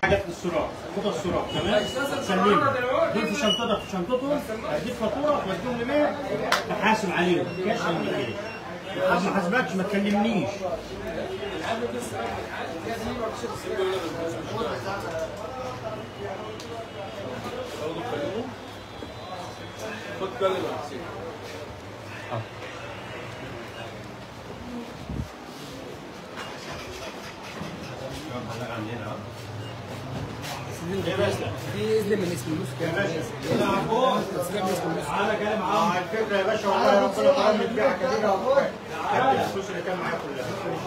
حاجات للسراج خد السراج تمام سلمهم دول في شنطتك في شنطتهم هديك فاتوره توديهم لمين تحاسب عليهم كاش ولا كده طب ما حاسبكش ما تكلمنيش خد كلمة يا حسين في اذن من اسم المسك تعالى كلام معاهم على فكره يا باشا والله ربنا كرمني بيعه كبيره والله خدت الفلوس اللي كان معايا كلها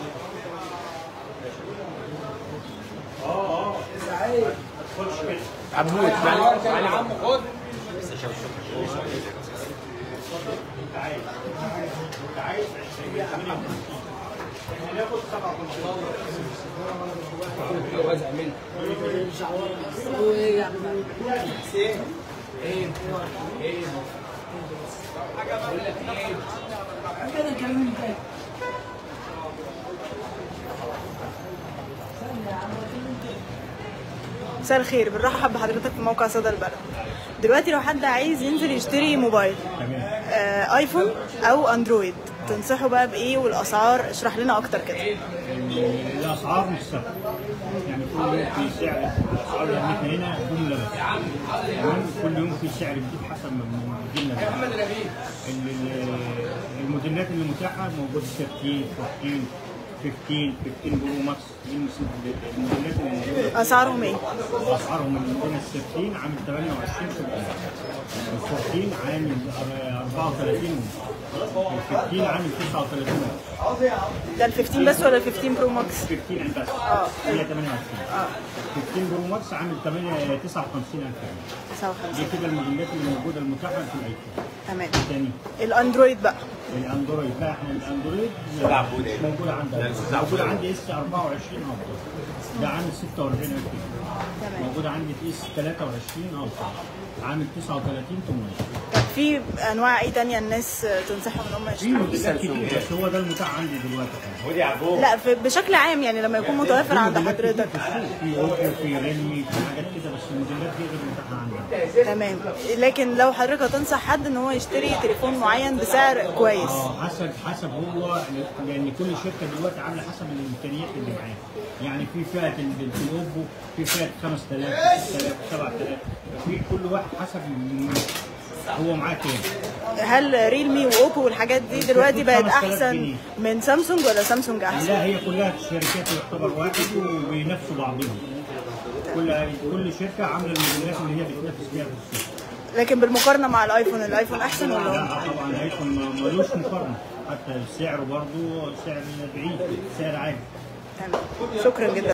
اه اه ما تدخلش كده عبود تعالى يا عم خد انت عايز انت عايز 20 احنا ناخد 57 وزع منه حسين ايه ايه بقول لك ايه كده كلمني تاني مساء الخير بنرحب بحضرتك في موقع صدى البلد دلوقتي لو حد عايز ينزل يشتري موبايل آه ايفون او اندرويد تنصحه بقى بايه والاسعار اشرح لنا اكتر كده الاسعار مش ثابته يعني كل يوم في سعر الاسعار اللي احنا هنا جمله بس تمام كل يوم في سعر جديد حسب ما بيجيلنا ال- ال- الموديلات اللي متاحه موجوده 13 14 15 15 برو ماكس دي الموديلات اللي موجوده اسعارهم ايه اسعارهم من عندنا ال 16 عامل 28 في ال 14 عامل 34 ال 15 عامل 39 ده ال 15 بس ولا ال 15 برو ماكس 15 بس اه. هي 28 اه 15 برو ماكس عامل 8 59000 جنيه 59 دي كده الموديلات اللي موجوده المتاحه في الايفون تمام تاني الاندرويد بقى الاندرويد بقى احنا الاندرويد مش موجود عندنا موجود عندي اس 24 افضل ده عامل 46000 جنيه تمام موجود عندي في اس 23 افضل عامل 39 800 طب في انواع ايه تانية الناس تنصحهم ان هم في يشتروا موديلات كتير بس هو ده المتاح عندي دلوقتي لا في بشكل عام يعني لما يكون متوفر عند موديلات كتير حضرتك في السوق في اوبو في ريلمي في حاجات كده بس الموديلات دي غير متاحه عندنا تمام لكن لو حضرتك تنصح حد ان هو يشتري تليفون معين بسعر كويس اه حسب حسب هو لان كل شركه دلوقتي عامله حسب الامكانيات اللي معاها يعني في فئه ال- في الاوبو في فئه 5000 6000 7000 في كل واحد حسب ال- هو معاه كام هل ريلمي واوبو والحاجات دي دلوقتي بقت 5000 احسن جنيه. من سامسونج ولا سامسونج احسن لا هي كلها شركات يعتبر واحد وبينافسوا بعضهم كل كل شركه عامله الموديلات اللي هي بتنافس بيها في السوق لكن بالمقارنه مع الايفون الايفون احسن ولا هو لا طبعا الايفون ملوش مقارنه حتى سعره برضه سعر بعيد سعر عالي تمام شكرا جدا